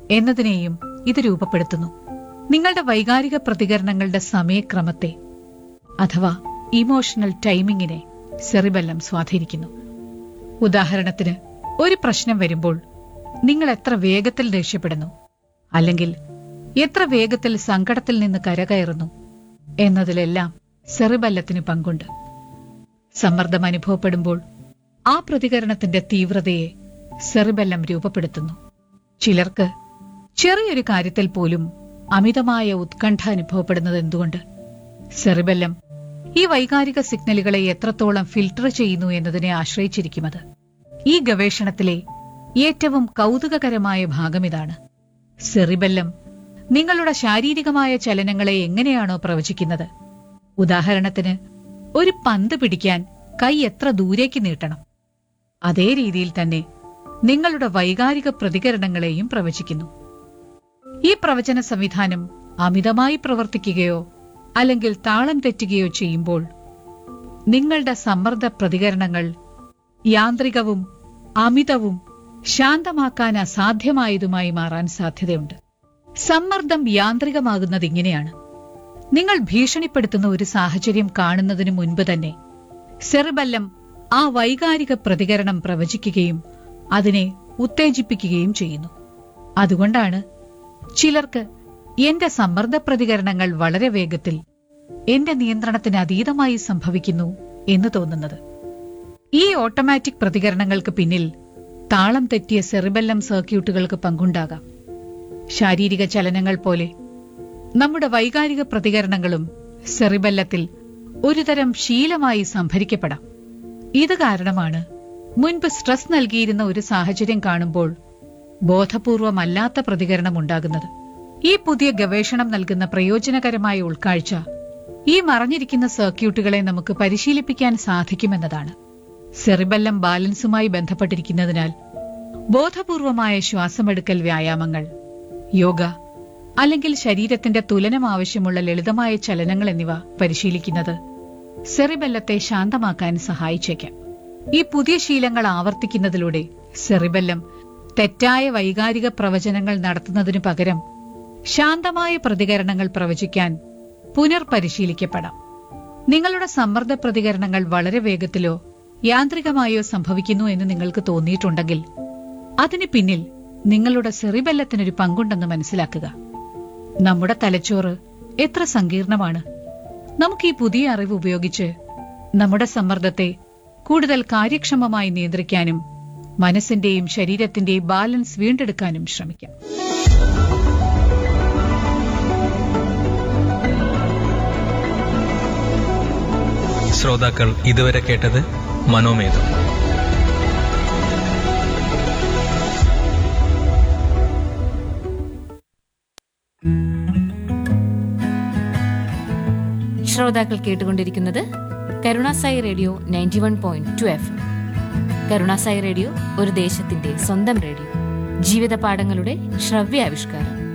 എന്നതിനെയും ഇത് രൂപപ്പെടുത്തുന്നു നിങ്ങളുടെ വൈകാരിക പ്രതികരണങ്ങളുടെ സമയക്രമത്തെ അഥവാ ഇമോഷണൽ ടൈമിങ്ങിനെ സെറിബെല്ലം സ്വാധീനിക്കുന്നു ഉദാഹരണത്തിന് ഒരു പ്രശ്നം വരുമ്പോൾ നിങ്ങൾ എത്ര വേഗത്തിൽ ദേഷ്യപ്പെടുന്നു അല്ലെങ്കിൽ എത്ര വേഗത്തിൽ സങ്കടത്തിൽ നിന്ന് കരകയറുന്നു എന്നതിലെല്ലാം സെറിബല്ലത്തിന് പങ്കുണ്ട് സമ്മർദ്ദം അനുഭവപ്പെടുമ്പോൾ ആ പ്രതികരണത്തിന്റെ തീവ്രതയെ സെറിബെല്ലം രൂപപ്പെടുത്തുന്നു ചിലർക്ക് ചെറിയൊരു കാര്യത്തിൽ പോലും അമിതമായ ഉത്കണ്ഠ അനുഭവപ്പെടുന്നത് എന്തുകൊണ്ട് സെറിബെല്ലം ഈ വൈകാരിക സിഗ്നലുകളെ എത്രത്തോളം ഫിൽട്ടർ ചെയ്യുന്നു എന്നതിനെ ആശ്രയിച്ചിരിക്കുമത് ഈ ഗവേഷണത്തിലെ ഏറ്റവും കൗതുകകരമായ ഭാഗം ഇതാണ് സെറിബെല്ലം നിങ്ങളുടെ ശാരീരികമായ ചലനങ്ങളെ എങ്ങനെയാണോ പ്രവചിക്കുന്നത് ഉദാഹരണത്തിന് ഒരു പന്ത് പിടിക്കാൻ കൈ എത്ര ദൂരേക്ക് നീട്ടണം അതേ രീതിയിൽ തന്നെ നിങ്ങളുടെ വൈകാരിക പ്രതികരണങ്ങളെയും പ്രവചിക്കുന്നു ഈ പ്രവചന സംവിധാനം അമിതമായി പ്രവർത്തിക്കുകയോ അല്ലെങ്കിൽ താളം തെറ്റുകയോ ചെയ്യുമ്പോൾ നിങ്ങളുടെ സമ്മർദ്ദ പ്രതികരണങ്ങൾ യാന്ത്രികവും അമിതവും ശാന്തമാക്കാൻ അസാധ്യമായതുമായി മാറാൻ സാധ്യതയുണ്ട് സമ്മർദ്ദം യാന്ത്രികമാകുന്നത് ഇങ്ങനെയാണ് നിങ്ങൾ ഭീഷണിപ്പെടുത്തുന്ന ഒരു സാഹചര്യം കാണുന്നതിന് മുൻപ് തന്നെ സെറിബല്ലം ആ വൈകാരിക പ്രതികരണം പ്രവചിക്കുകയും അതിനെ ഉത്തേജിപ്പിക്കുകയും ചെയ്യുന്നു അതുകൊണ്ടാണ് ചിലർക്ക് എന്റെ സമ്മർദ്ദ പ്രതികരണങ്ങൾ വളരെ വേഗത്തിൽ എന്റെ നിയന്ത്രണത്തിന് അതീതമായി സംഭവിക്കുന്നു എന്ന് തോന്നുന്നത് ഈ ഓട്ടോമാറ്റിക് പ്രതികരണങ്ങൾക്ക് പിന്നിൽ താളം തെറ്റിയ സെറിബെല്ലം സർക്യൂട്ടുകൾക്ക് പങ്കുണ്ടാകാം ശാരീരിക ചലനങ്ങൾ പോലെ നമ്മുടെ വൈകാരിക പ്രതികരണങ്ങളും സെറിബെല്ലത്തിൽ ഒരുതരം ശീലമായി സംഭരിക്കപ്പെടാം ഇത് കാരണമാണ് മുൻപ് സ്ട്രെസ് നൽകിയിരുന്ന ഒരു സാഹചര്യം കാണുമ്പോൾ ബോധപൂർവമല്ലാത്ത പ്രതികരണം ഉണ്ടാകുന്നത് ഈ പുതിയ ഗവേഷണം നൽകുന്ന പ്രയോജനകരമായ ഉൾക്കാഴ്ച ഈ മറഞ്ഞിരിക്കുന്ന സർക്യൂട്ടുകളെ നമുക്ക് പരിശീലിപ്പിക്കാൻ സാധിക്കുമെന്നതാണ് സെറിബെല്ലം ബാലൻസുമായി ബന്ധപ്പെട്ടിരിക്കുന്നതിനാൽ ബോധപൂർവമായ ശ്വാസമെടുക്കൽ വ്യായാമങ്ങൾ യോഗ അല്ലെങ്കിൽ ശരീരത്തിന്റെ തുലനം ആവശ്യമുള്ള ലളിതമായ ചലനങ്ങൾ എന്നിവ പരിശീലിക്കുന്നത് സെറിബെല്ലത്തെ ശാന്തമാക്കാൻ സഹായിച്ചേക്കാം ഈ പുതിയ ശീലങ്ങൾ ആവർത്തിക്കുന്നതിലൂടെ സെറിബെല്ലം തെറ്റായ വൈകാരിക പ്രവചനങ്ങൾ നടത്തുന്നതിനു പകരം ശാന്തമായ പ്രതികരണങ്ങൾ പ്രവചിക്കാൻ പുനർപരിശീലിക്കപ്പെടാം നിങ്ങളുടെ സമ്മർദ്ദ പ്രതികരണങ്ങൾ വളരെ വേഗത്തിലോ യാന്ത്രികമായോ സംഭവിക്കുന്നു എന്ന് നിങ്ങൾക്ക് തോന്നിയിട്ടുണ്ടെങ്കിൽ അതിന് പിന്നിൽ നിങ്ങളുടെ സെറിബെല്ലത്തിനൊരു പങ്കുണ്ടെന്ന് മനസ്സിലാക്കുക നമ്മുടെ തലച്ചോറ് എത്ര സങ്കീർണമാണ് നമുക്ക് ഈ പുതിയ അറിവ് ഉപയോഗിച്ച് നമ്മുടെ സമ്മർദ്ദത്തെ കൂടുതൽ കാര്യക്ഷമമായി നിയന്ത്രിക്കാനും മനസ്സിന്റെയും ശരീരത്തിന്റെയും ബാലൻസ് വീണ്ടെടുക്കാനും ശ്രമിക്കാം ശ്രോതാക്കൾ ഇതുവരെ കേട്ടത് മനോമേധം ശ്രോതാക്കൾ കേട്ടുകൊണ്ടിരിക്കുന്നത് Karunasai radio ninety one point two F Karunasai radio ഒരു ദേശത്തിന്റെ സ്വന്തം റേഡിയോ ജീവിത പാഠങ്ങളുടെ ശ്രവ്യാവിഷ്കാരം